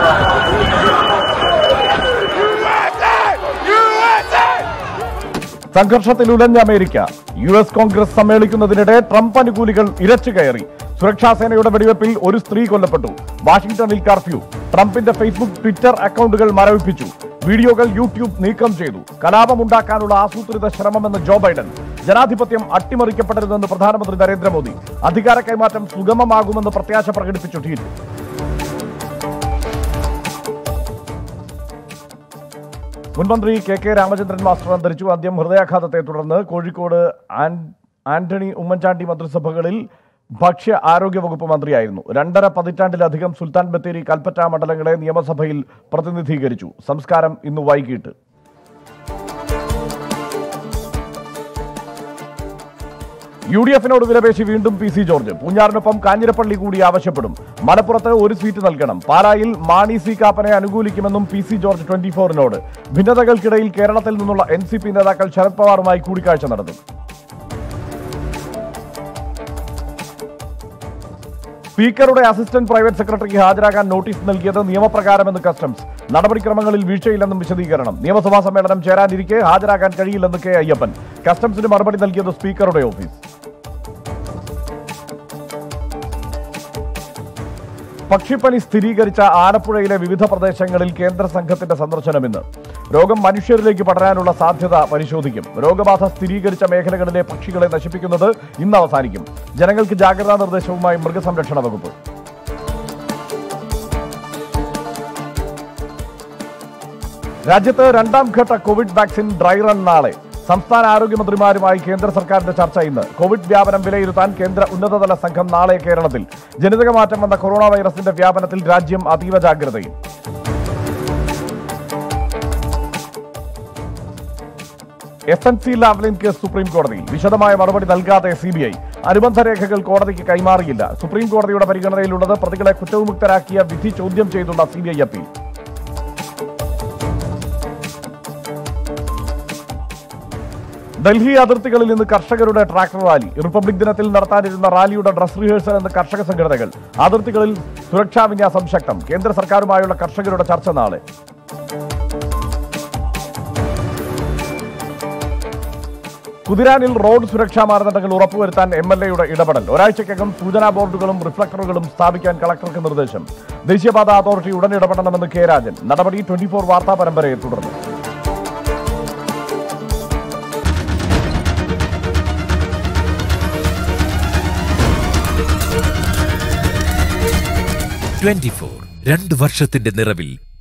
സംഘർഷത്തിൽ ഉലഞ്ഞ America U S Congress സമ്മേളിക്കുന്നതിനിടെ ട്രംപ് അനുകൂലികൾ ഇരച്ചു കയറി സുരക്ഷാ സേനയുടെ വെടിവെപ്പിൽ ഒരു സ്ത്രീ കൊല്ലപ്പെട്ടു വാഷിംഗ്ടണിൽ കർഫ്യൂ ട്രംപിന്റെ ഫേസ്ബുക്ക് ട്വിറ്റർ അക്കൗണ്ടുകൾ മരവിപ്പിച്ചു വീഡിയോകൾ യൂട്യൂബ് നീക്കം ചെയ്തു കലാപമുണ്ടാക്കാനുള്ള ആസൂത്രിത ശ്രമമെന്ന് ജോ ബൈഡൻ ജനാധിപത്യം അട്ടിമറിക്കപ്പെടരുതെന്ന് പ്രധാനമന്ത്രി നരേന്ദ്രമോദി അധികാര കൈമാറ്റം സുഗമമാകുമെന്ന് പ്രത്യാശ പ്രകടിപ്പിച്ചു ട്വീറ്റ് മുൻമന്ത്രി കെ കെ രാമചന്ദ്രൻ മാസ്റ്റർ അന്തരിച്ചു ആദ്യം ഹൃദയാഘാതത്തെ തുടർന്ന് കോഴിക്കോട് ആൻ- ആന്റണി ഉമ്മൻചാണ്ടി മന്ത്രിസഭകളിൽ ഭക്ഷ്യ ആരോഗ്യ വകുപ്പ് മന്ത്രിയായിരുന്നു രണ്ടര പതിറ്റാണ്ടിലധികം സുൽത്താൻ ബത്തേരി കൽപ്പറ്റ മണ്ഡലങ്ങളെ നിയമസഭയിൽ പ്രതിനിധീകരിച്ചു സംസ്കാരം ഇന്ന് വൈകിട്ട് യു ഡി എഫിനോട് വിലപേശി വീണ്ടും പി സി ജോർജ് പൂഞ്ഞാറിനൊപ്പം കാഞ്ഞിരപ്പള്ളി കൂടി ആവശ്യപ്പെടും മലപ്പുറത്ത് ഒരു സീറ്റ് നൽകണം പാലായിൽ മാണി സി കാപ്പനെ അനുകൂലിക്കുമെന്നും പി സി ജോർജ് ട്വന്റി ഫോറിനോട് ഭിന്നതകൾക്കിടയിൽ കേരളത്തിൽ നിന്നുള്ള എൻ സി പി നേതാക്കൾ ശരത് പവാറുമായി കൂടിക്കാഴ്ച നടത്തും സ്പീക്കറുടെ അസിസ്റ്റന്റ് പ്രൈവറ്റ് സെക്രട്ടറിക്ക് ഹാജരാകാൻ നോട്ടീസ് നൽകിയത് നിയമപ്രകാരമെന്ന് കസ്റ്റംസ് നടപടിക്രമങ്ങളിൽ വീഴ്ചയില്ലെന്നും വിശദീകരണം നിയമസഭാ സമ്മേളനം ചേരാനിരിക്കെ ഹാജരാകാൻ കഴിയില്ലെന്ന് കെ അയ്യപ്പൻ കസ്റ്റംസിന് മറുപടി നൽകിയത് സ്പീക്കറുടെ ഓഫീസ് പക്ഷിപ്പനി സ്ഥിരീകരിച്ച ആലപ്പുഴയിലെ വിവിധ പ്രദേശങ്ങളിൽ കേന്ദ്ര സംഘത്തിന്റെ സന്ദർശനം ഇന്ന് രോഗം മനുഷ്യരിലേക്ക് പടരാനുള്ള സാധ്യത പരിശോധിക്കും രോഗബാധ സ്ഥിരീകരിച്ച മേഖലകളിലെ പക്ഷികളെ നശിപ്പിക്കുന്നത് ഇന്ന് അവസാനിക്കും ജനങ്ങൾക്ക് ജാഗ്രതാ നിർദ്ദേശവുമായി മൃഗസംരക്ഷണ വകുപ്പ് രാജ്യത്ത് രണ്ടാം ഘട്ട കോവിഡ് വാക്സിൻ ഡ്രൈ റൺ നാളെ സംസ്ഥാന ആരോഗ്യമന്ത്രിമാരുമായി കേന്ദ്ര സർക്കാരിന്റെ ചർച്ച ഇന്ന് കോവിഡ് വ്യാപനം വിലയിരുത്താൻ കേന്ദ്ര ഉന്നതതല സംഘം നാളെ കേരളത്തിൽ ജനിതക മാറ്റം വന്ന കൊറോണ വൈറസിന്റെ വ്യാപനത്തിൽ രാജ്യം അതീവ ജാഗ്രതയിൽ S N C Lavalin case supreme കോടതിയിൽ വിശദമായ മറുപടി നൽകാതെ സി ബി ഐ അനുബന്ധ രേഖകൾ കോടതിക്ക് കൈമാറിയില്ല സുപ്രീം കോടതിയുടെ പരിഗണനയിലുള്ളത് പ്രതികളെ കുറ്റവിമുക്തരാക്കിയ വിധി ചോദ്യം ചെയ്തുള്ള C B I appeal Delhi അതിർത്തികളിൽ നിന്ന് കർഷകരുടെ ട്രാക്ടർ റാലി റിപ്പബ്ലിക് ദിനത്തിൽ നടത്താനിരുന്ന റാലിയുടെ ഡ്രസ് റിഹേഴ്സൽ എന്ന കർഷക സംഘടനകൾ അതിർത്തികളിൽ സുരക്ഷാ വിന്യാസം ശക്തം കേന്ദ്ര സർക്കാരുമായുള്ള കർഷകരുടെ ചർച്ച നാളെ കുതിരാനിൽ റോഡ് സുരക്ഷാ മാനദണ്ഡങ്ങൾ ഉറപ്പുവരുത്താൻ എം എൽ എയുടെ ഇടപെടൽ ഒരാഴ്ചയ്ക്കകം സൂചനാ ബോർഡുകളും റിഫ്ലക്ടറുകളും സ്ഥാപിക്കാൻ കളക്ടർക്ക് നിർദ്ദേശം ദേശീയപാത അതോറിറ്റി ഉടൻ ഇടപെടണമെന്ന് കെ രാജൻ നടപടി ട്വന്റി ഫോർ വാർത്താ പരമ്പരയെ തുടർന്നു ട്വന്റി ഫോർ രണ്ട് വർഷത്തിന്റെ നിറവിൽ